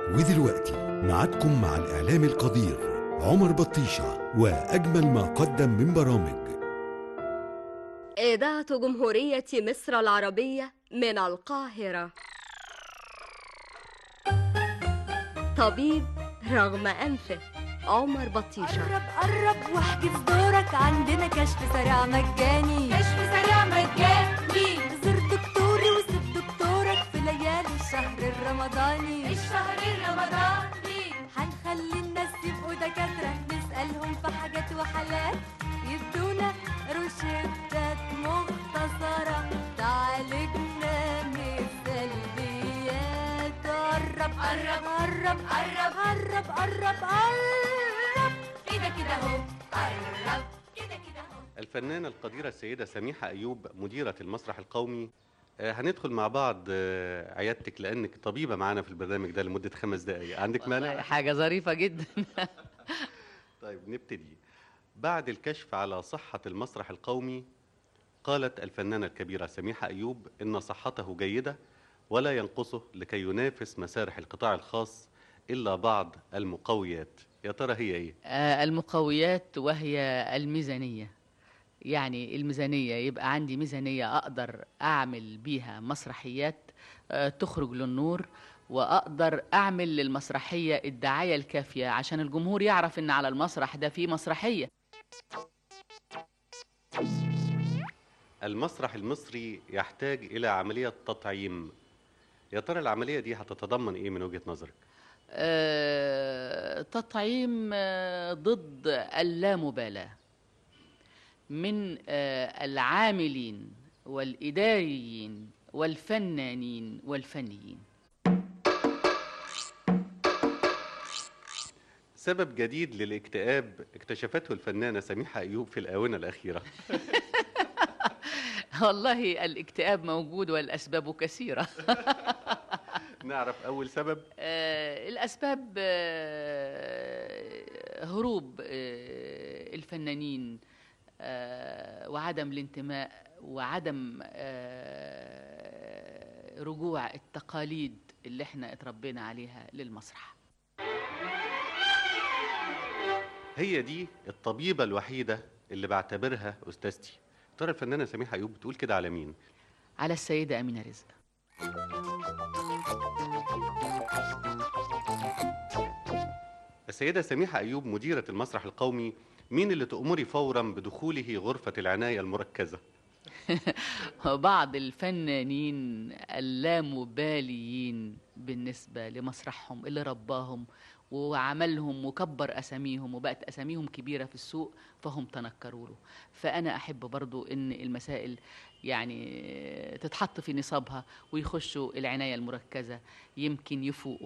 ودلوقتي معادكم مع الإعلام القدير عمر بطيشة وأجمل ما قدم من برامج إذاعة جمهورية مصر العربية من القاهرة طبيب رغم أنفه عمر بطيشة قرب قرب واحجز دورك عندنا كشف سريع مجاني كشف سريع مجاني زر دكتوري وسيب دكتورك في ليالي الشهر الرمضاني الشهر الرمضاني هنخلي الناس يبقوا دكاترة نسألهم في حاجات وحالات يدونا روشتات مختصرة تعالجنا من السلبيات قرب قرب قرب قرب قرب قرب قرب كده كده اهو قرب كده كده اهو الفنانة القديرة السيدة سميحة أيوب مديرة المسرح القومي آه، هندخل مع بعض آه، عيادتك لأنك طبيبة معانا في البرنامج ده لمدة خمس دقايق عندك والله مانع؟ حاجة ظريفة جدا طيب نبتدي بعد الكشف على صحة المسرح القومي قالت الفنانة الكبيرة سميحة أيوب إن صحته جيدة ولا ينقصه لكي ينافس مسارح القطاع الخاص إلا بعض المقويات يا ترى هي إيه؟ آه، المقويات وهي الميزانية يعني الميزانية يبقى عندي ميزانية أقدر أعمل بيها مسرحيات آه، تخرج للنور وأقدر أعمل للمسرحية الدعاية الكافية عشان الجمهور يعرف إن على المسرح ده في مسرحية المسرح المصري يحتاج إلى عملية تطعيم يا ترى العملية دي هتتضمن إيه من وجهة نظرك؟ آه، تطعيم آه، ضد اللامبالاة من آه، العاملين والإداريين والفنانين والفنيين سبب جديد للاكتئاب اكتشفته الفنانة سميحة أيوب في الآونة الأخيرة والله الاكتئاب موجود والأسباب كثيرة نعرف أول سبب آه، الأسباب آه، هروب آه، الفنانين آه، وعدم الانتماء وعدم آه، رجوع التقاليد اللي احنا اتربينا عليها للمسرح هي دي الطبيبة الوحيدة اللي بعتبرها أستاذتي ترى الفنانة سميحة أيوب بتقول كده على مين؟ على السيدة أمينة رزق السيدة سميحة أيوب مديرة المسرح القومي مين اللي تأمري فورا بدخوله غرفة العناية المركزة؟ بعض الفنانين اللامباليين بالنسبة لمسرحهم اللي رباهم وعملهم وكبر أساميهم وبقت أساميهم كبيرة في السوق فهم تنكروا له فأنا أحب برضو إن المسائل يعني تتحط في نصابها ويخشوا العناية المركزة يمكن يفوقوا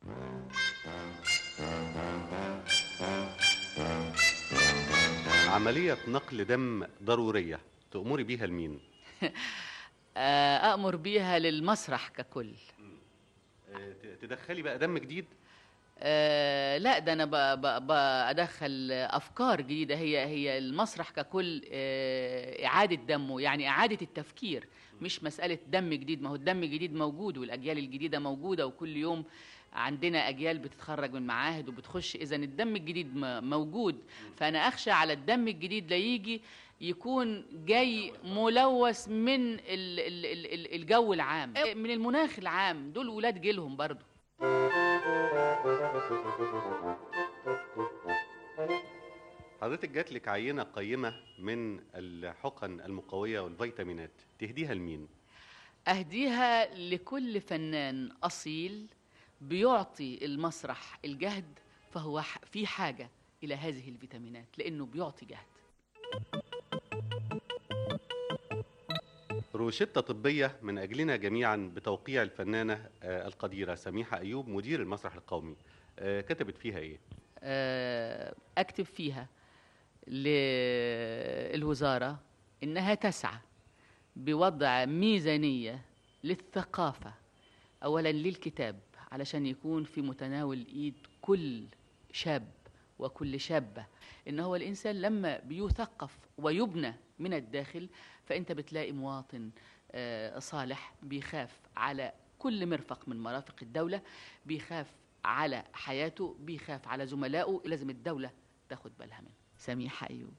عملية نقل دم ضرورية تأمري بيها لمين؟ آه، أأمر بيها للمسرح ككل آه، ت- تدخلي بقى دم جديد؟ آه لا ده انا ب- ب- بدخل افكار جديده هي هي المسرح ككل آه اعاده دمه يعني اعاده التفكير مش مساله دم جديد ما هو الدم الجديد موجود والاجيال الجديده موجوده وكل يوم عندنا اجيال بتتخرج من معاهد وبتخش اذا الدم الجديد م- موجود فانا اخشى على الدم الجديد لا يجي يكون جاي ملوث من ال- ال- ال- ال- الجو العام من المناخ العام دول ولاد جيلهم برضو حضرتك جات لك عينة قيمة من الحقن المقوية والفيتامينات تهديها لمين؟ أهديها لكل فنان أصيل بيعطي المسرح الجهد فهو ح- في حاجة إلى هذه الفيتامينات لأنه بيعطي جهد روشتة طبية من أجلنا جميعا بتوقيع الفنانة آه، القديرة سميحة أيوب مدير المسرح القومي آه، كتبت فيها إيه؟ آه، أكتب فيها للوزارة إنها تسعى بوضع ميزانية للثقافة أولا للكتاب علشان يكون في متناول إيد كل شاب وكل شابة إن هو الإنسان لما بيثقف ويبنى من الداخل فأنت بتلاقي مواطن آه، صالح بيخاف على كل مرفق من مرافق الدولة بيخاف على حياته بيخاف على زملائه لازم الدولة تاخد بالها منه سميحة أيوب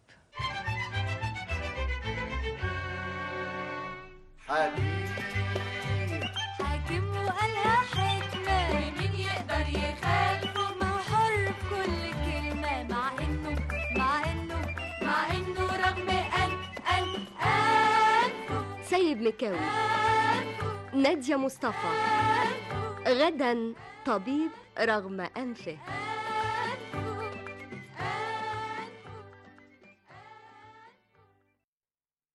حاكم وقالها حكمة ومين يقدر يخالفه ما هو حر في كل كلمة مع إنه مع إنه مع إنه رغم أن أن أنفه سيد مكاوي أنفه نادية مصطفى أنفه غدا طبيب رغم أنفه